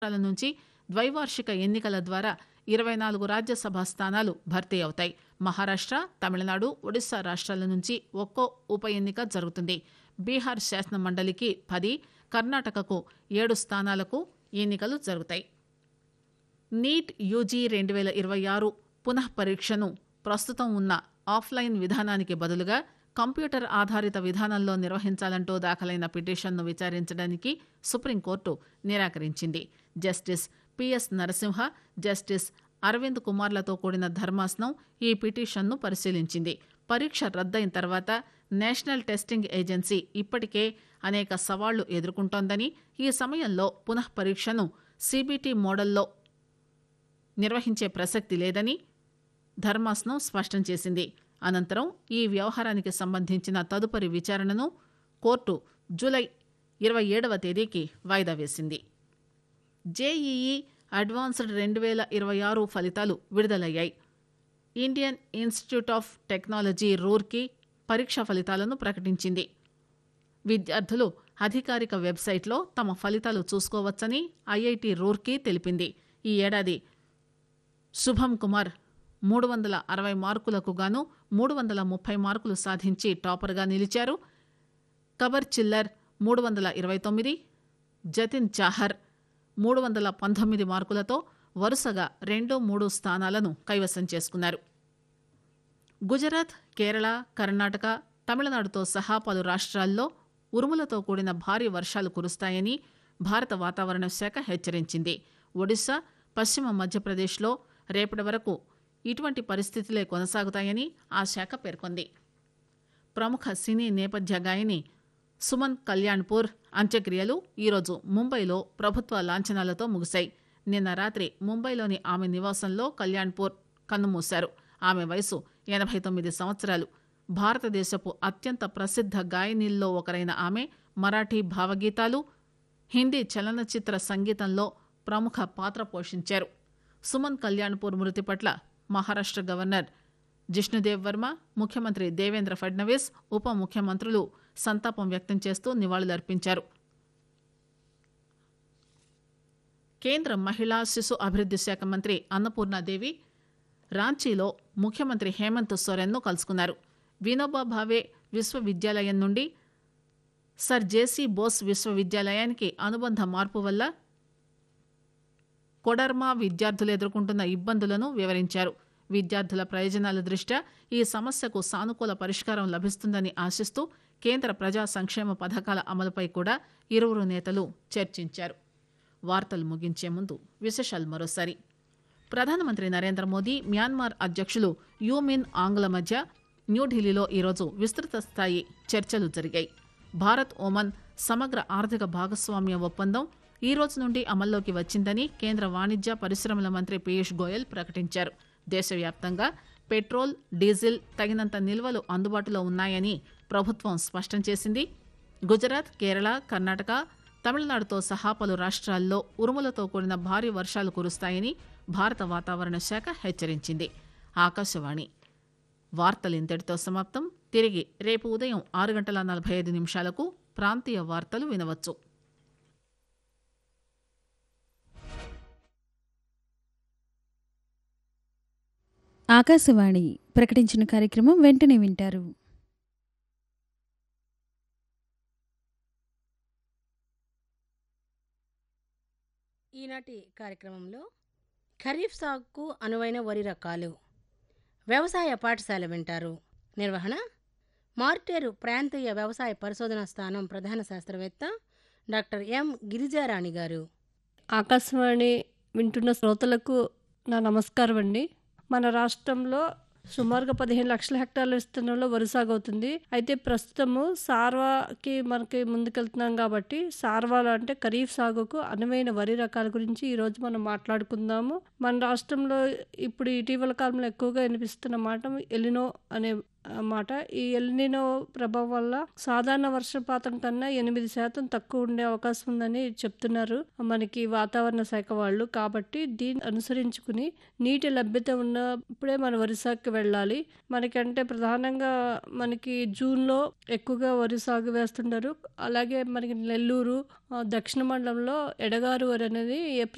రాష్ట్రాల నుంచి ద్వైవార్షిక ఎన్నికల ద్వారా ఇరవై నాలుగు రాజ్యసభ స్థానాలు భర్తీ అవుతాయి మహారాష్ట తమిళనాడు ఒడిశా రాష్ట్రాల నుంచి ఒక్కో ఉప ఎన్నిక జరుగుతుంది బీహార్ శాసన మండలికి పది కర్ణాటకకు ఏడు స్థానాలకు ఎన్నికలు జరుగుతాయి నీట్ యూజీ రెండు వేల ఇరవై ఆరు పునః పరీక్షను ప్రస్తుతం ఉన్న ఆఫ్లైన్ విధానానికి బదులుగా కంప్యూటర్ ఆధారిత విధానంలో నిర్వహించాలంటూ దాఖలైన పిటిషన్ను విచారించడానికి సుప్రీంకోర్టు నిరాకరించింది justice PS Narasimha justice Aravind కుమార్లతో కూడిన ధర్మాసనం ఈ పిటిషన్ను పరిశీలించింది పరీక్ష రద్దయిన తర్వాత నేషనల్ టెస్టింగ్ ఏజెన్సీ ఇప్పటికే అనేక సవాళ్లు ఎదుర్కొంటోందని ఈ సమయంలో పునః పరీక్షను సీబీటీ మోడల్లో నిర్వహించే ప్రసక్తి లేదని ధర్మాసనం స్పష్టం చేసింది అనంతరం ఈ వ్యవహారానికి సంబంధించిన తదుపరి విచారణను కోర్టు జూలై ఇరవై ఏడవ తేదీకి వాయిదా వేసింది జేఈఈ అడ్వాన్స్డ్ రెండు వేల ఇరవై ఆరు ఫలితాలు విడుదలయ్యాయి Indian Institute of Technology Roorkee పరీక్ష ఫలితాలను ప్రకటించింది విద్యార్థులు అధికారిక వెబ్సైట్లో తమ ఫలితాలు చూసుకోవచ్చని ఐఐటి రూర్కీ తెలిపింది ఈ ఏడాది శుభం కుమార్ మూడు వందల అరవై మార్కులకు గాను మూడు వందల ముప్పై మార్కులు సాధించి టాపర్గా నిలిచారు కబర్ చిల్లర్ మూడు వందల ఇరవై తొమ్మిది జతిన్ చాహర్ మూడు వందల పంతొమ్మిది మార్కులతో వరుసగా రెండు మూడు స్థానాలను కైవసం చేసుకున్నారు గుజరాత్ కేరళ కర్ణాటక తమిళనాడుతో సహా పలు రాష్ట్రాల్లో ఉరుములతో కూడిన భారీ వర్షాలు కురుస్తాయని భారత వాతావరణ శాఖ హెచ్చరించింది ఒడిశా పశ్చిమ మధ్యప్రదేశ్లో రేపటి వరకు ఇటువంటి పరిస్థితులే కొనసాగుతాయని ఆ శాఖ పేర్కొంది ప్రముఖ సినీ నేపథ్య గాయని సుమన్ కళ్యాణ్పూర్ అంత్యక్రియలు ఈరోజు ముంబైలో ప్రభుత్వ లాంఛనాలతో ముగిశాయి నిన్న రాత్రి ముంబైలోని ఆమె నివాసంలో కళ్యాణ్పూర్ కన్నుమూశారు ఆమె వయసు ఎనభై తొమ్మిది సంవత్సరాలు భారతదేశపు అత్యంత ప్రసిద్ధ గాయనీల్లో ఒకరైన ఆమె మరాఠీ భావగీతాలు హిందీ చలనచిత్ర సంగీతంలో ప్రముఖ పాత్ర పోషించారు సుమన్ కళ్యాణ్పూర్ మృతి పట్ల మహారాష్ట గవర్నర్ జిష్ణుదేవ్ వర్మ ముఖ్యమంత్రి దేవేంద్ర ఫడ్నవీస్ ఉప ముఖ్యమంత్రులు సంతాపం వ్యక్తం చేస్తూ నివాళులర్పించారు కేంద్ర మహిళా శిశు అభివృద్ది శాఖ మంత్రి అన్నపూర్ణాదేవి రాంచీలో ముఖ్యమంత్రి హేమంత్ సోరెన్ను కలుసుకున్నారు వినోబా భావే విశ్వవిద్యాలయం నుండి సర్ జేసీ బోస్ విశ్వవిద్యాలయానికి అనుబంధ మార్పు వల్ల కొడర్మా విద్యార్థులు ఎదుర్కొంటున్న ఇబ్బందులను వివరించారు విద్యార్థుల ప్రయోజనాల దృష్ట్యా ఈ సమస్యకు సానుకూల పరిష్కారం లభిస్తుందని ఆశిస్తూ కేంద్ర ప్రజా సంక్షేమ పథకాల అమలుపై కూడా ఇరువురు నేతలు చర్చించారు వార్తలు ముగించే ముందు విశేషాలు మరోసారి ప్రధానమంత్రి నరేంద్ర మోదీ మ్యాన్మార్ అధ్యక్షులు యూమిన్ ఆంగ్ల మధ్య న్యూఢిల్లీలో ఈరోజు విస్తృత స్థాయి చర్చలు జరిగాయి భారత్ ఒమన్ సమగ్ర ఆర్థిక భాగస్వామ్య ఒప్పందం ఈ రోజు నుండి అమల్లోకి వచ్చిందని కేంద్ర వాణిజ్య పరిశ్రమల మంత్రి పీయూష్ గోయల్ ప్రకటించారు దేశవ్యాప్తంగా పెట్రోల్ డీజిల్ తగినంత నిల్వలు అందుబాటులో ఉన్నాయని ప్రభుత్వం స్పష్టం చేసింది గుజరాత్ కేరళ కర్ణాటక తమిళనాడుతో సహా పలు రాష్ట్రాల్లో ఉరుములతో కూడిన భారీ వర్షాలు కురుస్తాయని భారత వాతావరణ శాఖ హెచ్చరించింది ఆకాశవాణి వార్తలు ఇంతటితో సమాప్తం తిరిగి రేపు ఉదయం ఆరు గంటల నలభై ఐదు నిమిషాలకు ప్రాంతీయ వార్తలు వినవచ్చు ఆకాశవాణి ప్రకటించిన కార్యక్రమం వెంటనే వింటారు ఈనాటి కార్యక్రమంలో ఖరీఫ్ సాగుకు అనువైన వరి రకాలు వ్యవసాయ పాఠశాల వింటారు నిర్వహణ మార్టేరు ప్రాంతీయ వ్యవసాయ పరిశోధనా స్థానం ప్రధాన శాస్త్రవేత్త డాక్టర్ ఎం గిరిజారాణి గారు ఆకాశవాణి వింటున్న శ్రోతలకు నా నమస్కారం అండి మన రాష్ట్రంలో సుమారుగా పదిహేను లక్షల హెక్టార్ల విస్తీర్ణంలో వరి సాగు అవుతుంది అయితే ప్రస్తుతము సార్వాకి మనకి ముందుకెళ్తున్నాం కాబట్టి సార్వాలో అంటే ఖరీఫ్ సాగుకు అనువైన వరి రకాల గురించి ఈరోజు మనం మాట్లాడుకుందాము మన రాష్ట్రంలో ఇప్పుడు ఇటీవల కాలంలో ఎక్కువగా వినిపిస్తున్న మాట ఎలినో అనే మాట ఈ ఎల్నినో ప్రభావం వల్ల సాధారణ వర్షపాతం కన్నా ఎనిమిది శాతం తక్కువ ఉండే అవకాశం ఉందని చెప్తున్నారు మనకి వాతావరణ శాఖ వాళ్ళు కాబట్టి దీన్ని అనుసరించుకుని నీటి లభ్యత ఉన్నప్పుడే మన వరి సాగుకి వెళ్ళాలి మనకంటే ప్రధానంగా మనకి జూన్లో ఎక్కువగా వరి సాగు వేస్తుంటారు అలాగే మనకి నెల్లూరు దక్షిణ మండలంలో ఎడగారు వరి అనేది ఏప్రిల్